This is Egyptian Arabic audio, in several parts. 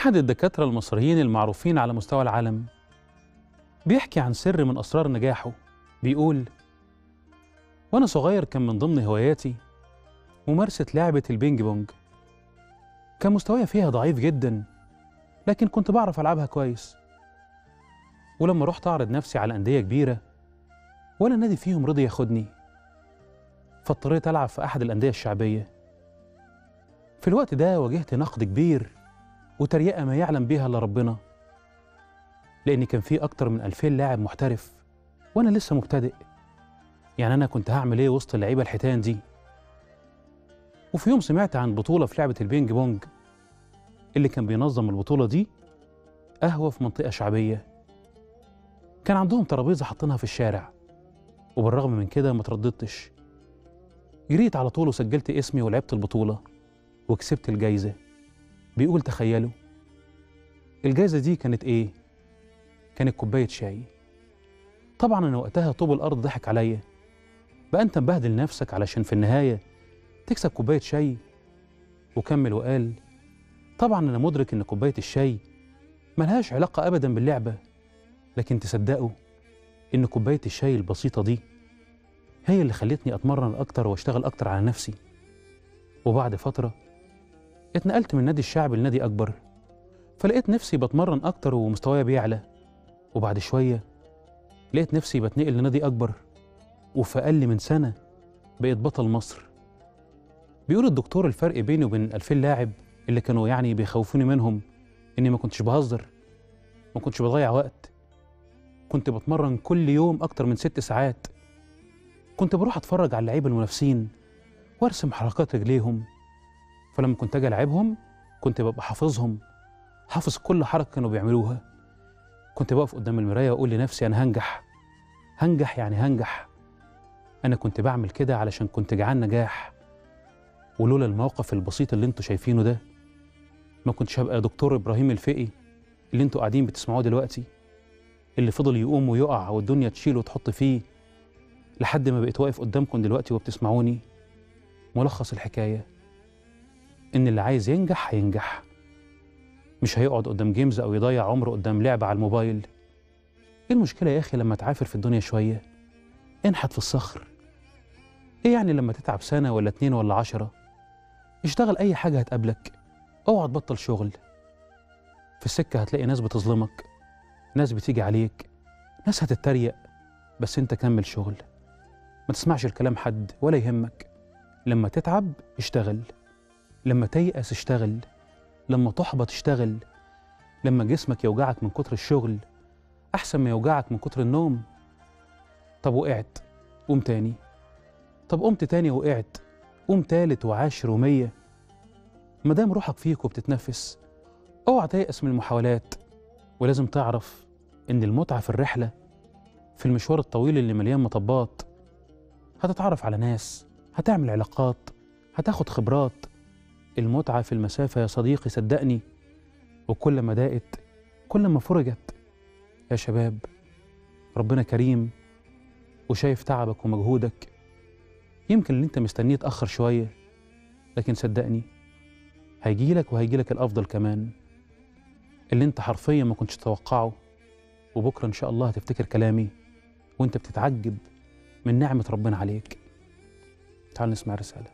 أحد الدكاترة المصريين المعروفين على مستوى العالم بيحكي عن سر من أسرار نجاحه بيقول وأنا صغير كان من ضمن هواياتي ممارسة لعبة البينج بونج كان مستواي فيها ضعيف جدا لكن كنت بعرف ألعبها كويس ولما رحت أعرض نفسي على أندية كبيرة ولا نادي فيهم رضي ياخدني فاضطريت ألعب في أحد الأندية الشعبية في الوقت ده واجهت نقد كبير وتريقة ما يعلم بيها إلا ربنا لأن كان في أكتر من ألفين لاعب محترف وأنا لسه مبتدئ يعني أنا كنت هعمل إيه وسط اللعيبة الحيتان دي وفي يوم سمعت عن بطولة في لعبة البينج بونج اللي كان بينظم البطولة دي قهوة في منطقة شعبية كان عندهم ترابيزة حاطينها في الشارع وبالرغم من كده ما ترددتش جريت على طول وسجلت اسمي ولعبت البطولة وكسبت الجايزة بيقول تخيلوا الجايزة دي كانت إيه؟ كانت كوباية شاي طبعا أنا وقتها طوب الأرض ضحك عليا بقى أنت مبهدل نفسك علشان في النهاية تكسب كوباية شاي وكمل وقال طبعا أنا مدرك إن كوباية الشاي ملهاش علاقة أبدا باللعبة لكن تصدقوا إن كوباية الشاي البسيطة دي هي اللي خلتني أتمرن أكتر وأشتغل أكتر على نفسي وبعد فترة اتنقلت من نادي الشعب لنادي أكبر فلقيت نفسي بتمرن أكتر ومستواي بيعلى وبعد شوية لقيت نفسي بتنقل لنادي أكبر وفي أقل من سنة بقيت بطل مصر بيقول الدكتور الفرق بيني وبين الألفين لاعب اللي كانوا يعني بيخوفوني منهم إني ما كنتش بهزر ما كنتش بضيع وقت كنت بتمرن كل يوم أكتر من ست ساعات كنت بروح أتفرج على اللعيبة المنافسين وأرسم حركات رجليهم فلما كنت أجي ألعبهم كنت ببقى حافظهم حافظ كل حركة كانوا بيعملوها كنت بقف قدام المراية وأقول لنفسي أنا هنجح هنجح يعني هنجح أنا كنت بعمل كده علشان كنت جعان نجاح ولولا الموقف البسيط اللي انتوا شايفينه ده ما كنتش هبقى دكتور إبراهيم الفقي اللي انتوا قاعدين بتسمعوه دلوقتي اللي فضل يقوم ويقع والدنيا تشيل وتحط فيه لحد ما بقيت واقف قدامكم دلوقتي وبتسمعوني ملخص الحكاية إن اللي عايز ينجح هينجح مش هيقعد قدام جيمز أو يضيع عمره قدام لعبة على الموبايل إيه المشكلة يا أخي لما تعافر في الدنيا شوية انحت في الصخر إيه يعني لما تتعب سنة ولا اتنين ولا عشرة اشتغل أي حاجة هتقابلك اوعى تبطل شغل في السكة هتلاقي ناس بتظلمك ناس بتيجي عليك ناس هتتريق بس انت كمل شغل ما تسمعش الكلام حد ولا يهمك لما تتعب اشتغل لما تيأس اشتغل لما تحبط اشتغل لما جسمك يوجعك من كتر الشغل أحسن ما يوجعك من كتر النوم طب وقعت قوم تاني طب قمت تاني وقعت قوم تالت وعاشر ومية مادام روحك فيك وبتتنفس اوعى تيأس من المحاولات ولازم تعرف إن المتعة في الرحلة في المشوار الطويل اللي مليان مطبات هتتعرف على ناس هتعمل علاقات هتاخد خبرات المتعة في المسافة يا صديقي صدقني وكل ما ضاقت كل ما فرجت يا شباب ربنا كريم وشايف تعبك ومجهودك يمكن اللي انت مستنيه اتأخر شوية لكن صدقني هيجيلك وهيجيلك الأفضل كمان اللي انت حرفيا ما كنتش تتوقعه وبكرة إن شاء الله هتفتكر كلامي وانت بتتعجب من نعمة ربنا عليك تعال نسمع رسالة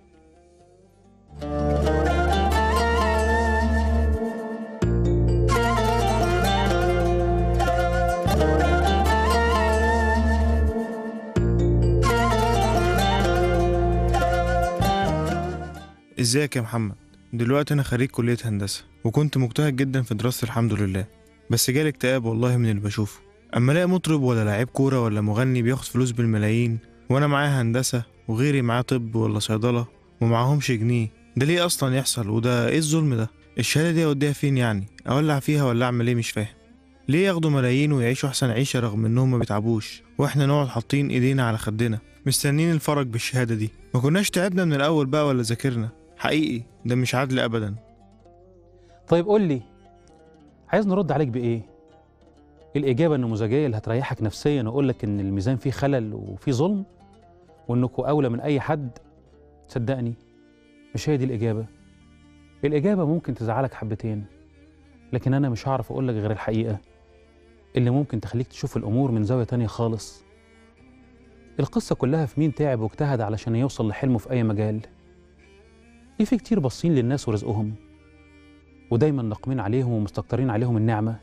ازيك يا محمد دلوقتي انا خريج كلية هندسة وكنت مجتهد جدا في دراستي الحمد لله بس جالي اكتئاب والله من اللي بشوفه اما الاقي مطرب ولا لعيب كورة ولا مغني بياخد فلوس بالملايين وانا معايا هندسة وغيري معاه طب ولا صيدلة ومعاهمش جنيه ده ليه اصلا يحصل وده ايه الظلم ده الشهادة دي اوديها فين يعني اولع فيها ولا اعمل ايه مش فاهم ليه ياخدوا ملايين ويعيشوا احسن عيشة رغم انهم ما بيتعبوش واحنا نقعد حاطين ايدينا على خدنا مستنين الفرج بالشهادة دي ما كناش تعبنا من الاول بقى ولا ذاكرنا حقيقي ده مش عدل ابدا طيب قول لي عايز نرد عليك بإيه؟ الإجابة النموذجية اللي هتريحك نفسيا وأقول لك إن الميزان فيه خلل وفيه ظلم وإنكوا أولى من أي حد صدقني مش هي دي الإجابة الإجابة ممكن تزعلك حبتين لكن أنا مش هعرف أقولك غير الحقيقة اللي ممكن تخليك تشوف الأمور من زاوية تانية خالص القصة كلها في مين تعب واجتهد علشان يوصل لحلمه في أي مجال ليه في كتير باصين للناس ورزقهم ودايما ناقمين عليهم ومستكترين عليهم النعمة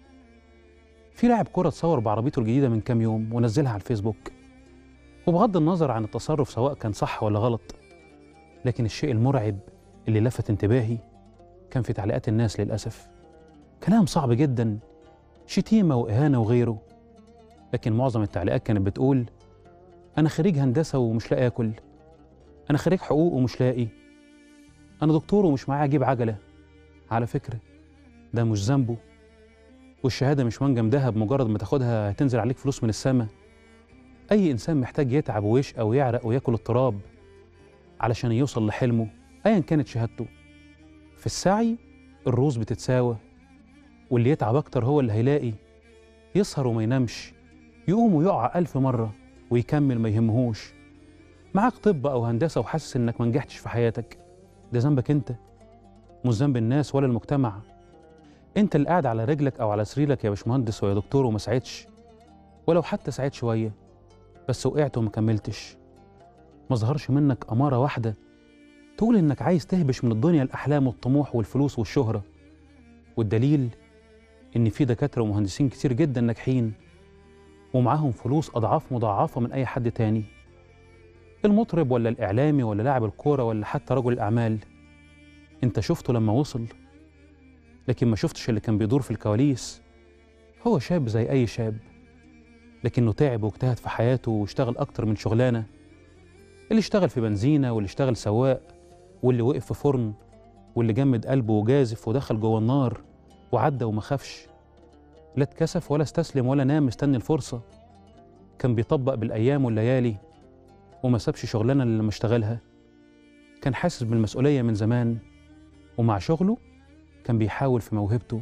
في لاعب كرة اتصور بعربيته الجديدة من كام يوم ونزلها على الفيسبوك وبغض النظر عن التصرف سواء كان صح ولا غلط لكن الشيء المرعب اللي لفت انتباهي كان في تعليقات الناس للأسف كلام صعب جدا شتيمة وإهانة وغيره لكن معظم التعليقات كانت بتقول أنا خريج هندسة ومش لاقي آكل أنا خريج حقوق ومش لاقي أنا دكتور ومش معايا أجيب عجلة على فكرة ده مش ذنبه والشهادة مش منجم دهب مجرد ما تاخدها هتنزل عليك فلوس من السما أي إنسان محتاج يتعب ويشقى ويعرق وياكل التراب علشان يوصل لحلمه أيا كانت شهادته في السعي الروز بتتساوى واللي يتعب أكتر هو اللي هيلاقي يسهر وما ينامش يقوم ويقع ألف مرة ويكمل ما يهمهوش معاك طب أو هندسة وحاسس إنك ما نجحتش في حياتك ده ذنبك أنت مش ذنب الناس ولا المجتمع أنت اللي قاعد على رجلك أو على سريرك يا باشمهندس ويا دكتور وما سعيتش ولو حتى سعيت شوية بس وقعت وما كملتش ما ظهرش منك أمارة واحدة تقول إنك عايز تهبش من الدنيا الأحلام والطموح والفلوس والشهرة والدليل إن في دكاترة ومهندسين كتير جدا ناجحين ومعاهم فلوس أضعاف مضاعفة من أي حد تاني المطرب ولا الإعلامي ولا لاعب الكورة ولا حتى رجل الأعمال أنت شفته لما وصل لكن ما شفتش اللي كان بيدور في الكواليس هو شاب زي أي شاب لكنه تعب واجتهد في حياته واشتغل أكتر من شغلانة اللي اشتغل في بنزينة واللي اشتغل سواق واللي وقف في فرن واللي جمد قلبه وجازف ودخل جوه النار وعدى وما خافش لا اتكسف ولا استسلم ولا نام مستني الفرصة كان بيطبق بالأيام والليالي وما سابش شغلانة اللي لما اشتغلها كان حاسس بالمسؤولية من زمان ومع شغله كان بيحاول في موهبته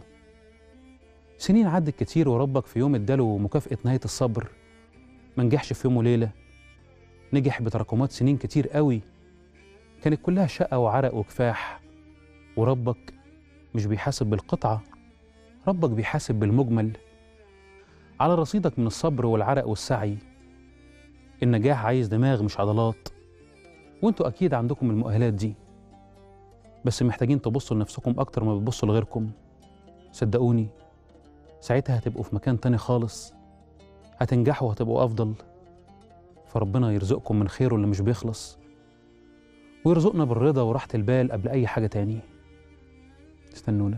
سنين عدت كتير وربك في يوم اداله مكافأة نهاية الصبر ما نجحش في يوم وليلة نجح بتراكمات سنين كتير قوي كانت كلها شقة وعرق وكفاح وربك مش بيحاسب بالقطعة ربك بيحاسب بالمجمل على رصيدك من الصبر والعرق والسعي النجاح عايز دماغ مش عضلات وانتوا أكيد عندكم المؤهلات دي بس محتاجين تبصوا لنفسكم أكتر ما بتبصوا لغيركم صدقوني ساعتها هتبقوا في مكان تاني خالص هتنجحوا وهتبقوا أفضل فربنا يرزقكم من خيره اللي مش بيخلص ويرزقنا بالرضا وراحة البال قبل أي حاجة تاني استنونا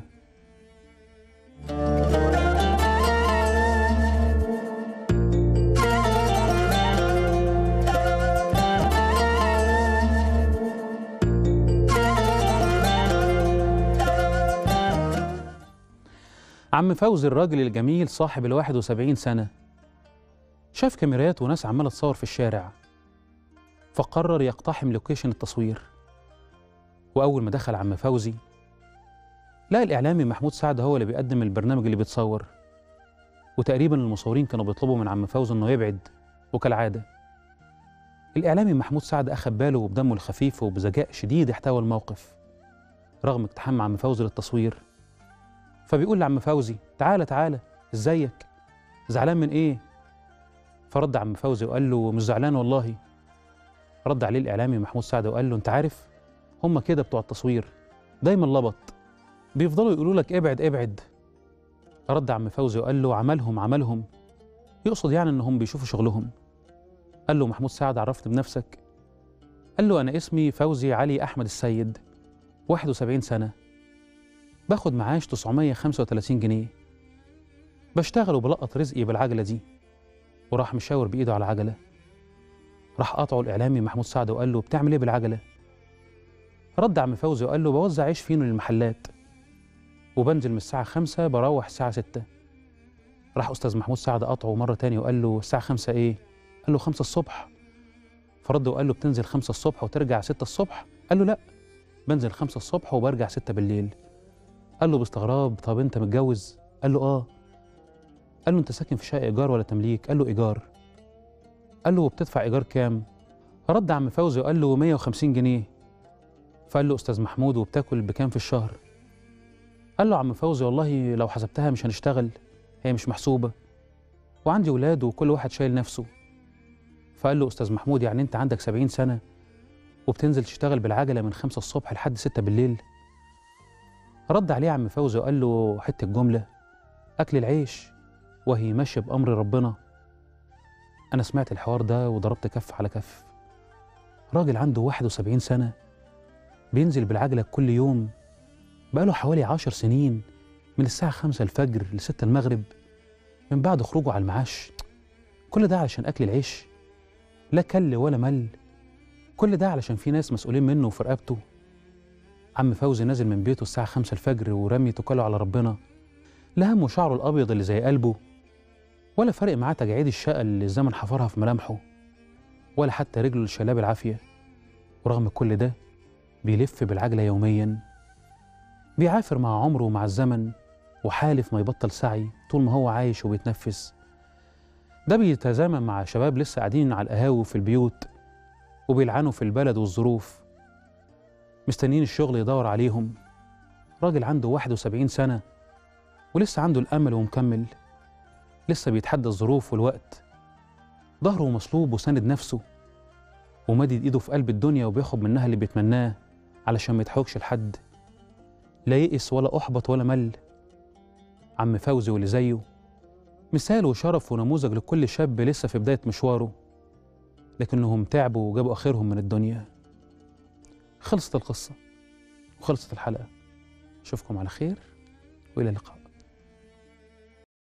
عم فوزي الراجل الجميل صاحب الواحد وسبعين سنة شاف كاميرات وناس عمالة تصور في الشارع فقرر يقتحم لوكيشن التصوير وأول ما دخل عم فوزي لقى الإعلامي محمود سعد هو اللي بيقدم البرنامج اللي بيتصور وتقريبا المصورين كانوا بيطلبوا من عم فوزي إنه يبعد وكالعادة الإعلامي محمود سعد أخد باله وبدمه الخفيف وبذكاء شديد احتوى الموقف رغم اقتحام عم فوزي للتصوير فبيقول لعم فوزي تعالى تعالى ازيك زعلان من ايه فرد عم فوزي وقال له مش زعلان والله رد عليه الاعلامي محمود سعد وقال له انت عارف هم كده بتوع التصوير دايما لبط بيفضلوا يقولوا لك ابعد ابعد رد عم فوزي وقال له عملهم عملهم يقصد يعني انهم بيشوفوا شغلهم قال له محمود سعد عرفت بنفسك قال له انا اسمي فوزي علي احمد السيد 71 سنه باخد معاش 935 جنيه بشتغل وبلقط رزقي بالعجلة دي وراح مشاور بإيده على العجلة راح قاطعه الإعلامي محمود سعد وقال له بتعمل إيه بالعجلة؟ رد عم فوزي وقال له بوزع عيش فينو للمحلات وبنزل من الساعة خمسة بروح الساعة ستة راح أستاذ محمود سعد قاطعه مرة تانية وقال له الساعة خمسة إيه؟ قال له خمسة الصبح فرد وقال له بتنزل خمسة الصبح وترجع ستة الصبح؟ قال له لأ بنزل خمسة الصبح وبرجع ستة بالليل قال له باستغراب طب انت متجوز قال له اه قال له انت ساكن في شقه ايجار ولا تمليك قال له ايجار قال له وبتدفع ايجار كام رد عم فوزي وقال له 150 جنيه فقال له استاذ محمود وبتاكل بكام في الشهر قال له عم فوزي والله لو حسبتها مش هنشتغل هي مش محسوبة وعندي ولاد وكل واحد شايل نفسه فقال له أستاذ محمود يعني أنت عندك سبعين سنة وبتنزل تشتغل بالعجلة من خمسة الصبح لحد ستة بالليل رد عليه عم فوزي وقال له حتة جملة أكل العيش وهي ماشية بأمر ربنا أنا سمعت الحوار ده وضربت كف على كف راجل عنده 71 سنة بينزل بالعجلة كل يوم بقاله حوالي عشر سنين من الساعة خمسة الفجر لستة المغرب من بعد خروجه على المعاش كل ده علشان أكل العيش لا كل ولا مل كل ده علشان في ناس مسؤولين منه وفي رقبته عم فوزي نازل من بيته الساعة خمسة الفجر ورمي توكله على ربنا لا همه شعره الأبيض اللي زي قلبه ولا فارق معاه تجاعيد الشقة اللي الزمن حفرها في ملامحه ولا حتى رجله اللي شايلاه بالعافية ورغم كل ده بيلف بالعجلة يوميا بيعافر مع عمره ومع الزمن وحالف ما يبطل سعي طول ما هو عايش وبيتنفس ده بيتزامن مع شباب لسه قاعدين على القهاوي في البيوت وبيلعنوا في البلد والظروف مستنيين الشغل يدور عليهم راجل عنده 71 سنة ولسه عنده الأمل ومكمل لسه بيتحدى الظروف والوقت ظهره مصلوب وساند نفسه ومدد ايده في قلب الدنيا وبياخد منها اللي بيتمناه علشان ما يتحوجش لحد لا يئس ولا احبط ولا مل عم فوزي واللي زيه مثال وشرف ونموذج لكل شاب لسه في بدايه مشواره لكنهم تعبوا وجابوا اخرهم من الدنيا خلصت القصه وخلصت الحلقه اشوفكم على خير والى اللقاء